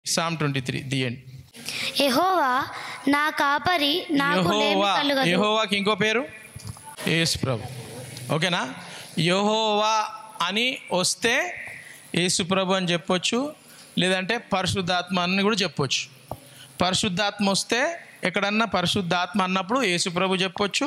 Sam twenty three the end యెహోవా నా కాపరి నాకు లేమి యహోవా కలుగదు యహోవాకి ఇంకో పేరు యేసు ప్రభు ఓకేనా యహోవా అని వస్తే యేసు ప్రభు అని చెప్పొచ్చు లేదంటే పరిశుద్ధాత్మ అని కూడా చెప్పొచ్చు పరిశుద్ధాత్మ వస్తే ఎక్కడన్నా పరిశుద్ధాత్మ అన్నప్పుడు యేసు ప్రభు చెప్పొచ్చు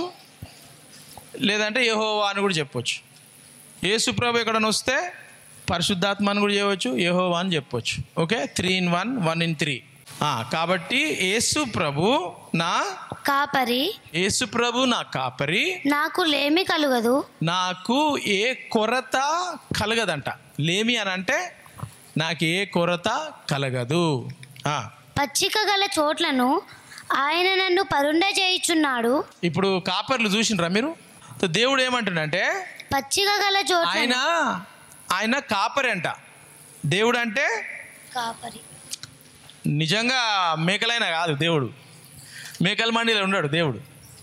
లేదంటే యహోవా అని కూడా చెప్పొచ్చు యేసు ప్రభు ఎక్కడన్నా వస్తే పరిశుద్ధాత్మ అని కూడా చేయవచ్చు యహోవా అని చెప్పొచ్చు okay three in one one in three కాబట్టి యేసు ప్రభు నా కాపరి యేసు ప్రభు నా కాపరి నాకు లేమి కలుగదు నాకు ఏ కొరత కలగదంట లేమి అని అంటే నాకు ఏ కొరత కలగదు ఆ, పచ్చిక గల చోట్లను ఆయన నన్ను పరుండ చేయుచున్నాడు ఇప్పుడు కాపర్లు చూసినరా మీరు సో దేవుడు ఏమంటుండంటే పచ్చిక గల చోట్ల ఆయన ఆయన కాపరి అంట దేవుడు అంటే కాపరి నిజంగా మేకలైన కాదు దేవుడు మేకల మండిలో ఉన్నాడు దేవుడు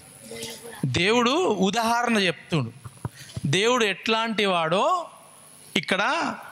దేవుడు ఉదాహరణ చెప్తుండు దేవుడు ఎట్లాంటి వాడో ఇక్కడ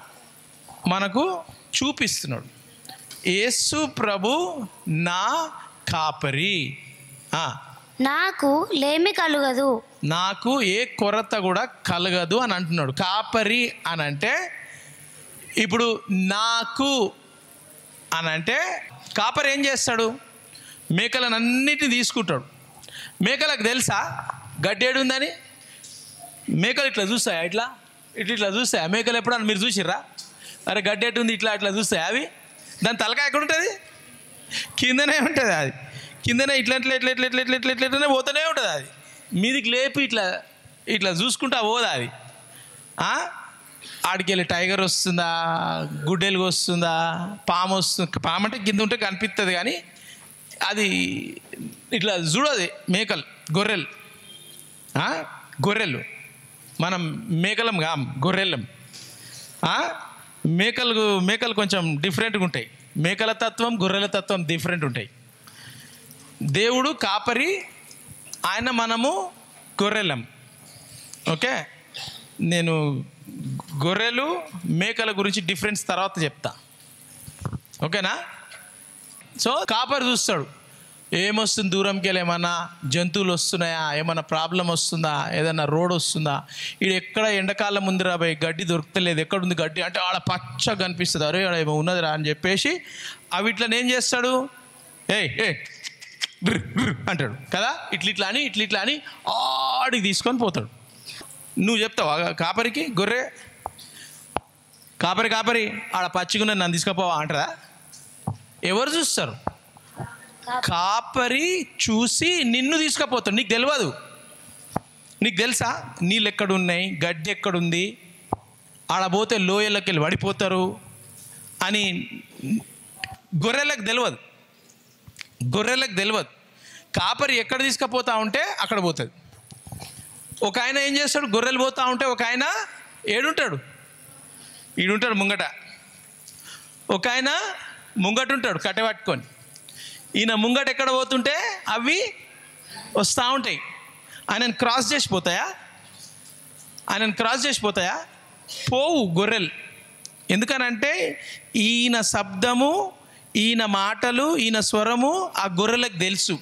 మనకు చూపిస్తున్నాడు యేసు ప్రభు నా కాపరి ఆ, నాకు లేమి కలుగదు నాకు ఏ కొరత కూడా కలగదు అని అంటున్నాడు కాపరి అని అంటే ఇప్పుడు నాకు అని అంటే కాపరి ఏం చేస్తాడు మేకలను అన్నిటిని తీసుకుంటాడు మేకలకు తెలుసా గడ్డేడు ఉందని మేకలు ఇట్లా చూస్తాయా ఇట్లా ఇట్లా ఇట్లా చూస్తాయా మేకలు ఎప్పుడన్నా మీరు చూసిర్రా అరే గడ్డెట్టు ఉంది ఇట్లా ఇట్లా చూస్తాయా అవి దాని తలకాయ ఎక్కడ ఉంటుంది కిందనే ఉంటుంది అది కిందనే ఇట్లా ఇట్లా ఇట్లా ఇట్లా ఇట్లా ఇట్లా ఇట్లా ఇట్లా ఇట్లనే పోతూనే ఉంటుంది అది మీదికి లేపి ఇట్లా ఇట్లా చూసుకుంటా పోదా అది ఆ? ఆడికి వెళ్ళి టైగర్ వస్తుందా గుడ్డెలుగు వస్తుందా పాము వస్తుంది పాము అంటే కింద ఉంటే కనిపిస్తుంది కానీ అది ఇట్లా చూడదు మేకలు గొర్రెలు ఆ? గొర్రెలు మనం మేకలం కాం గొర్రెలం ఆ? మేకలు మేకలు కొంచెం డిఫరెంట్గా ఉంటాయి మేకల తత్వం గొర్రెల తత్వం డిఫరెంట్ ఉంటాయి దేవుడు కాపరి ఆయన మనము గొర్రెలం ఓకే నేను గొర్రెలు మేకల గురించి డిఫరెన్స్ తర్వాత చెప్తా ఓకేనా సో కాపరి చూస్తాడు ఏమొస్తుంది దూరంకి వెళ్ళి ఏమన్నా జంతువులు వస్తున్నాయా ఏమన్నా ప్రాబ్లం వస్తుందా ఏదన్నా రోడ్ వస్తుందా ఇది ఎక్కడ ఎండాకాలం ఉంది రా భయ్ గడ్డి దొరకలేదు ఎక్కడుంది గడ్డి అంటే ఆడ పచ్చగా కనిపిస్తుంది అరే ఆడ ఏమో ఉన్నదిరా అని చెప్పేసి అవి ఇట్లా ఏం చేస్తాడు ఏయ్ ఏ అంటాడు కదా ఇట్లా ఇట్లా అని ఇట్లా ఇట్లా అని ఆడికి తీసుకొని పోతాడు నువ్వు చెప్తావా కాపరికి గొర్రె కాపరి కాపరి ఆడ పచ్చిగున్న నన్ను తీసుకుపోవా అంటారా ఎవరు చూస్తారు కాపరి చూసి నిన్ను తీసుకుపోతాడు నీకు తెలియదు నీకు తెలుసా నీళ్ళు ఎక్కడున్నాయి గడ్డి ఎక్కడుంది ఆడ పోతే లోయలోకి వెళ్ళి పడిపోతారు అని గొర్రెలకు తెలియదు గొర్రెలకు తెలియదు కాపరి ఎక్కడ తీసుకుపోతా ఉంటే అక్కడ పోతుంది ఒక ఆయన ఏం చేస్తాడు గొర్రెలు పోతా ఉంటే ఒక ఆయన ఏడుంటాడు ఈడుంటాడు ముంగట ఒక ఆయన ముంగట ఉంటాడు కట్టె పట్టుకొని ఈయన ముంగట ఎక్కడ పోతుంటే అవి వస్తూ ఉంటాయి ఆయనను క్రాస్ చేసిపోతాయా ఆయనను క్రాస్ చేసిపోతాయా పోవు గొర్రెలు ఎందుకనంటే ఈయన శబ్దము ఈయన మాటలు ఈయన స్వరము ఆ గొర్రెలకు తెలుసు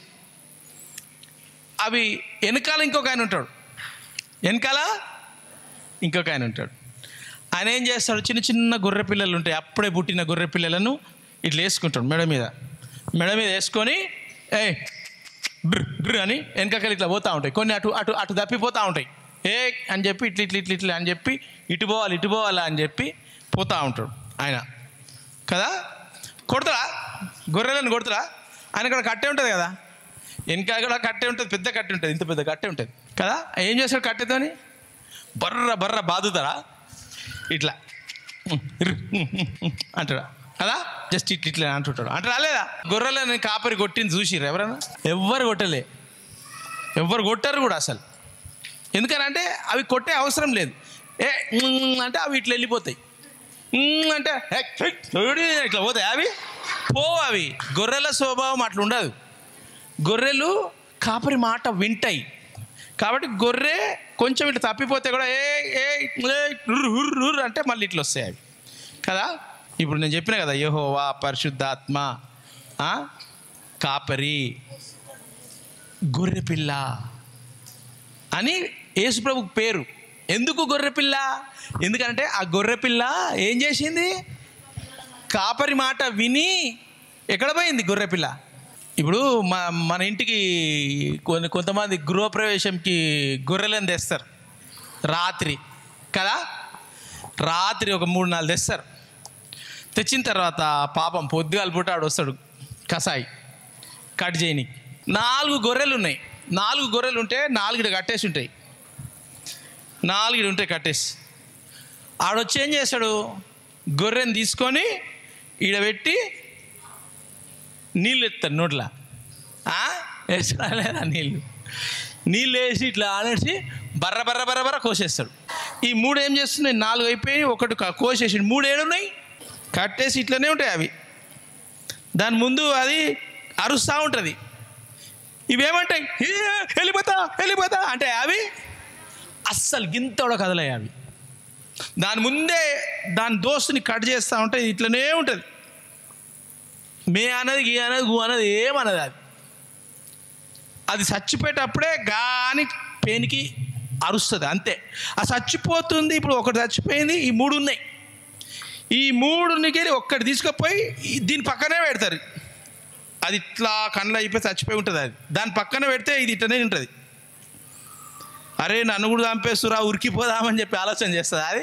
అవి వెనకాల ఇంకొక ఆయన ఉంటాడు వెనకాల ఇంకొక ఆయన ఉంటాడు ఆయన ఏం చేస్తాడు చిన్న చిన్న గొర్రె పిల్లలు ఉంటాయి అప్పుడే పుట్టిన గొర్రె పిల్లలను ఇట్లా వేసుకుంటాడు మెడ మీద మెడ మీద వేసుకొని ఏ బ్ర్ బ్ర్ అని వెనకకలు ఇట్లా పోతూ ఉంటాయి కొన్ని అటు అటు అటు తప్పిపోతూ ఉంటాయి ఏ అని చెప్పి ఇట్లా ఇట్లా ఇట్లా ఇట్లా అని చెప్పి ఇటు పోవాలి ఇటు పోవాలా అని చెప్పి పోతూ ఉంటాడు ఆయన కదా కొడతాడా గొర్రెలను కొడతాడా ఆయన ఇక్కడ కట్టే ఉంటుంది కదా వెనక కూడా కట్టే ఉంటుంది పెద్ద కట్టె ఉంటుంది ఇంత పెద్ద కట్టె ఉంటుంది కదా ఏం చేస్తాడు కట్టెతోని బర్ర బర్ర బాదుతారా ఇట్లా అంటాడా కదా జస్ట్ ఇట్లా ఇట్లా అంటుంటాడు అంటారా లేదా గొర్రెలని కాపరి కొట్టింది చూసిర్రు ఎవరైనా ఎవ్వరు కొట్టలే ఎవ్వరు కొట్టారు కూడా అసలు ఎందుకనంటే అవి కొట్టే అవసరం లేదు ఏ ఉమ్ అంటే అవి ఇట్లా వెళ్ళిపోతాయి ఉమ్ అంటే హే, హే, చూడు, ఇట్లా పోతాయి అవి పో అవి గొర్రెల స్వభావం అట్లా ఉండదు గొర్రెలు కాపరి మాట వింటాయి కాబట్టి గొర్రె కొంచెం ఇట్లా తప్పిపోతే కూడా ఏ ఏ ఏ, రుర్, రుర్, రుర్ అంటే మళ్ళీ ఇట్లా వస్తాయి అవి కదా ఇప్పుడు నేను చెప్పిన కదా యెహోవా పరిశుద్ధాత్మ ఆ, కాపరి గొర్రెపిల్ల అని యేసుప్రభు పేరు ఎందుకు గొర్రెపిల్ల ఎందుకంటే ఆ గొర్రెపిల్ల ఏం చేసింది కాపరి మాట విని ఎక్కడ పోయింది గొర్రెపిల్ల ఇప్పుడు మా మన ఇంటికి కొన్ని కొంతమంది గృహప్రవేశంకి గొర్రెలను తెస్తారు రాత్రి కదా రాత్రి ఒక మూడు నాలుగు తెస్తారు తెచ్చిన తర్వాత పాపం పొద్దుగాల పూట ఆడు వస్తాడు కసాయి కట్ చేయనికి నాలుగు గొర్రెలు ఉన్నాయి నాలుగు గొర్రెలు ఉంటే నాలుగు కట్టేసి ఉంటాయి నాలుగు ఉంటాయి కట్టేసి ఆడొచ్చి ఏం చేస్తాడు గొర్రెని తీసుకొని ఈడ పెట్టి నీళ్ళు ఎత్తాడు నోట్ల వేస్తా లేదా నీళ్ళు నీళ్ళు వేసి ఇట్లా ఆనేసి బర్ర బర్ర బర్ర బర్ర కోసేస్తాడు ఈ మూడు ఏం చేస్తున్నాయి నాలుగు అయిపోయి ఒకటి క- కోసేసి మూడు ఏడున్నాయి కట్టేసి ఇట్లనే ఉంటాయి అవి దాని ముందు అది అరుస్తూ ఉంటుంది ఇవేమంటాయి "ఏ, వెళ్ళిపోతా వెళ్ళిపోతా అంటే అవి అస్సలు గింత కూడా కదలయ్యి అవి దాని ముందే దాని దోస్తుని కట్ చేస్తూ ఉంటే ఇది ఇట్లనే ఉంటుంది మే అన్నది గీ అన్నది గు అన్నది ఏమన్నది అది అది చచ్చిపోయేటప్పుడే గాని పెయిన్కి అరుస్తుంది అంతే ఆ చచ్చిపోతుంది ఇప్పుడు ఒకటి చచ్చిపోయింది ఈ మూడు ఉన్నాయి ఈ మూడునికి ఒక్కటి తీసుకుపోయి ఈ- దీని పక్కనే పెడతారు అది ఇట్లా కళ్ళు అయిపోయి చచ్చిపోయి ఉంటుంది అది దాని పక్కన పెడితే ఇది ఇట్లనే ఉంటుంది అరే నన్ను కూడా చంపేస్తురా ఉరికిపోదామని చెప్పి ఆలోచన చేస్తుంది అది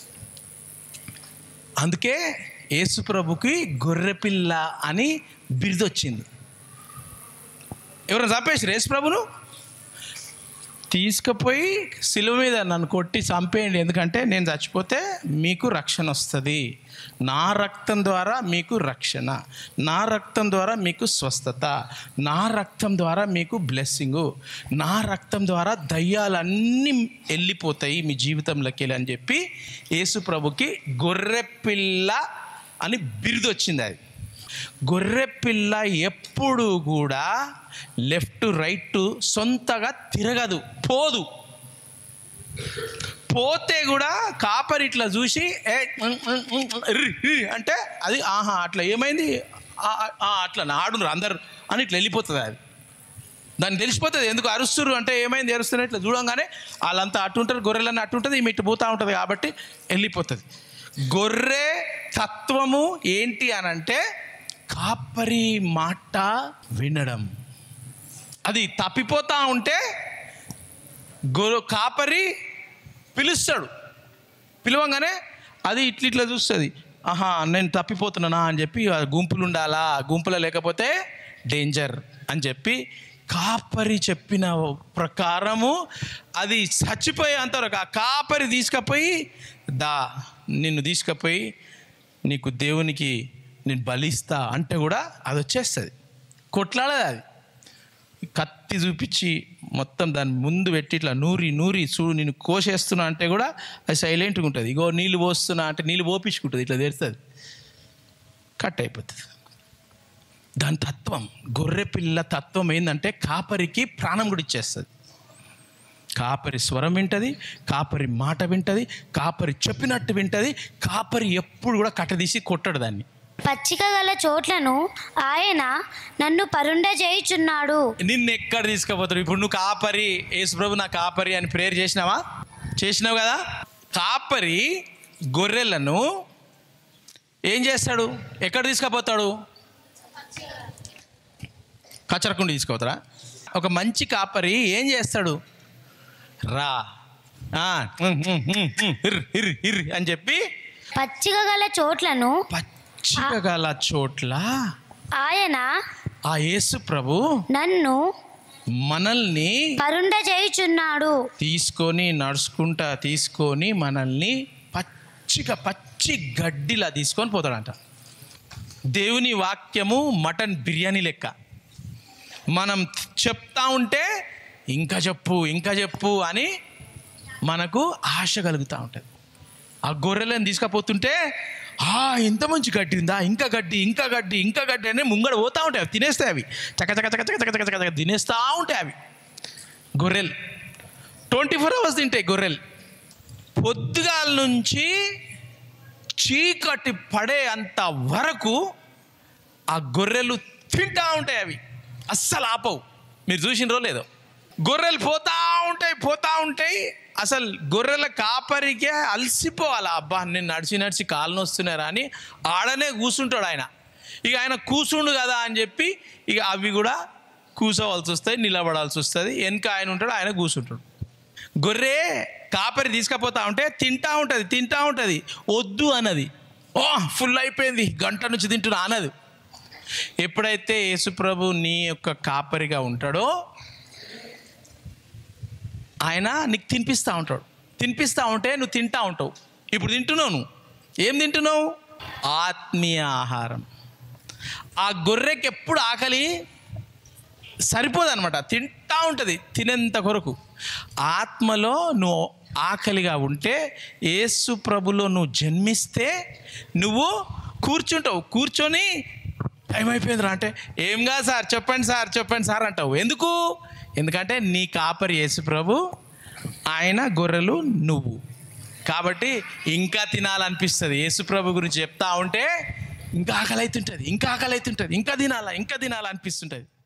అందుకే యేసుప్రభుకి గొర్రెపిల్ల అని బిరుదొచ్చింది ఎవరైనా చంపేసి యేసుప్రభును తీసుకుపోయి సిలువ మీద నన్ను కొట్టి చంపేయండి ఎందుకంటే నేను చచ్చిపోతే మీకు రక్షణ వస్తుంది నా రక్తం ద్వారా మీకు రక్షణ నా రక్తం ద్వారా మీకు స్వస్థత నా రక్తం ద్వారా మీకు బ్లెస్సింగు నా రక్తం ద్వారా దయ్యాలన్నీ వెళ్ళిపోతాయి మీ జీవితంలోకి వెళ్ళి అని చెప్పి యేసు ప్రభుకి గొర్రె పిల్ల అని బిరుదు వచ్చింది అది గొర్రె పిల్ల ఎప్పుడు కూడా లెఫ్ట్ రైట్ సొంతగా తిరగదు పోదు పోతే కూడా కాపరి ఇట్లా చూసి ఏ ఉమ్, ఉమ్, ఉమ్, ఇర్రి, ఇర్రి అంటే అది ఆహా అట్లా ఏమైంది ఆ, ఆ, అట్లా ఆడున్నారు అందరు అని ఇట్లా వెళ్ళిపోతుంది అది దానికి తెలిసిపోతుంది ఎందుకు అరుస్తురు అంటే ఏమైంది అరుస్తున్నారు ఇట్లా చూడంగానే వాళ్ళంతా అటు ఉంటారు గొర్రెలన్నీ అటు ఉంటుంది ఈమె ఇటు పోతూ ఉంటుంది కాబట్టి వెళ్ళిపోతుంది గొర్రె తత్వము ఏంటి అని అంటే కాపరి మాట వినడం అది తప్పిపోతా ఉంటే గొర్రె కాపరి పిలుస్తాడు పిలవంగానే అది ఇట్ల ఇట్లా చూస్తుంది ఆహా నేను తప్పిపోతున్నానా అని చెప్పి ఆ గుంపులు ఉండాలా గుంపులో లేకపోతే డేంజర్ అని చెప్పి కాపరి చెప్పిన ప్రకారము అది చచ్చిపోయేంత వరకు ఆ కాపరి తీసుకుపోయి దా నిన్ను తీసుకుపోయి నీకు దేవునికి నేను బలిస్తా అంటే కూడా అది వచ్చేస్తుంది కొట్లాడదు అది కత్తి చూపించి మొత్తం దాని ముందు పెట్టి ఇట్లా నూరి నూరి చూడు నేను కోసేస్తున్నా అంటే కూడా అది సైలెంట్గా ఉంటుంది ఇగో నీళ్ళు పోస్తున్నా అంటే నీళ్ళు పోపించుకుంటుంది ఇట్లా తెరుస్తుంది కట్ అయిపోతుంది దాని తత్వం గొర్రె పిల్ల తత్వం ఏంటంటే కాపరికి ప్రాణం కూడా ఇచ్చేస్తుంది కాపరి స్వరం వింటది కాపరి మాట వింటది కాపరి చెప్పినట్టు వింటది కాపరి ఎప్పుడు కూడా కట్టదీసి కొట్టడు దాన్ని పచ్చిక గల చోట్లను ఆయన నన్ను పరుండ చేయుచున్నాడు నిన్ను ఎక్కడ తీసుకుపోతాడు ఇప్పుడు నువ్వు కాపరి యేసుప్రభు నా కాపరి అని ప్రేయర్ చేసినావా చేసినావు కదా కాపరి గొర్రెలను ఏం చేస్తాడు ఎక్కడ తీసుకుపోతాడు కచ్చరకుండా తీసుకుపోతారా ఒక మంచి కాపరి ఏం చేస్తాడు రా ఆ, ఉమ్, ఉమ్, ఉమ్, ఉమ్, హిర్ హిర్ హిర్ అని చెప్పి పచ్చిక గల చోట్లను పచ్చిక గల చోట్ల ఆయన ఆ యేసు ప్రభు నన్ను మనల్ని పరుండ చేయుచున్నాడు తీసుకొని నడుచుకుంటా తీసుకొని మనల్ని పచ్చిగా పచ్చి గడ్డిలా తీసుకొని పోతాడంట దేవుని వాక్యము మటన్ బిర్యానీ లెక్క మనం చెప్తా ఉంటే ఇంకా చెప్పు ఇంకా చెప్పు అని మనకు ఆశ కలుగుతూ ఉంటుంది ఆ గొర్రెలను తీసుకుపోతుంటే ఆ ఎంత మంచి గడ్డి ఉందా ఇంకా గడ్డి ఇంకా గడ్డి ఇంకా గడ్డి అని ముంగడ పోతూ ఉంటాయి అవి తినేస్తాయి అవి చక చక చక చక చక చక చక తినేస్తూ ఉంటాయి అవి గొర్రెలు ట్వంటీ ఫోర్ అవర్స్ తింటాయి గొర్రెలు పొద్దుగాల నుంచి చీకటి పడే అంత వరకు ఆ గొర్రెలు తింటా ఉంటాయి అవి అస్సలు ఆపవు మీరు చూసినరో లేదో గొర్రెలు పోతా ఉంటాయి పోతా ఉంటాయి అసలు గొర్రెల కాపరికే అలసిపోవాలి అబ్బా నేను నడిచి నడిచి కాళ్ళు నొస్తున్నారా అని ఆడనే కూర్చుంటాడు ఆయన ఇక ఆయన కూర్చుండు కదా అని చెప్పి ఇక అవి కూడా కూర్చోవాల్సి వస్తాయి నిలబడాల్సి వస్తుంది వెనక ఆయన ఉంటాడు ఆయన కూర్చుంటాడు గొర్రె కాపరి తీసుకపోతా ఉంటే తింటా ఉంటుంది తింటా ఉంటుంది వద్దు అన్నది ఓ ఫుల్ అయిపోయింది గంట నుంచి తింటున్నా అన్నది ఎప్పుడైతే యేసుప్రభు నీ యొక్క కాపరిగా ఉంటాడో ఆయన నీకు తినిపిస్తూ ఉంటాడు తినిపిస్తూ ఉంటే నువ్వు తింటా ఉంటావు ఇప్పుడు తింటున్నావు నువ్వు ఏం తింటున్నావు ఆత్మీయ ఆహారం ఆ గొర్రెకి ఎప్పుడు ఆకలి సరిపోదన్నమాట తింటా ఉంటుంది తినేంత కొరకు ఆత్మలో నువ్వు ఆకలిగా ఉంటే యేసు ప్రభులో నువ్వు జన్మిస్తే నువ్వు కూర్చుంటావు కూర్చొని టైం అయిపోయిందిరా అంటే ఏం కాదు సార్ చెప్పండి సార్ చెప్పండి సార్ అంటావు ఎందుకు ఎందుకంటే నీ కాపరి యేసు ప్రభు ఆయన గొర్రెలు నువ్వు కాబట్టి ఇంకా తినాలనిపిస్తుంది యేసు ప్రభు గురించి చెప్తా ఉంటే ఇంకా ఆకలి అవుతుంటుంది ఇంకా ఆకలి అవుతుంటుంది ఇంకా తినాలా ఇంకా తినాలనిపిస్తుంటుంది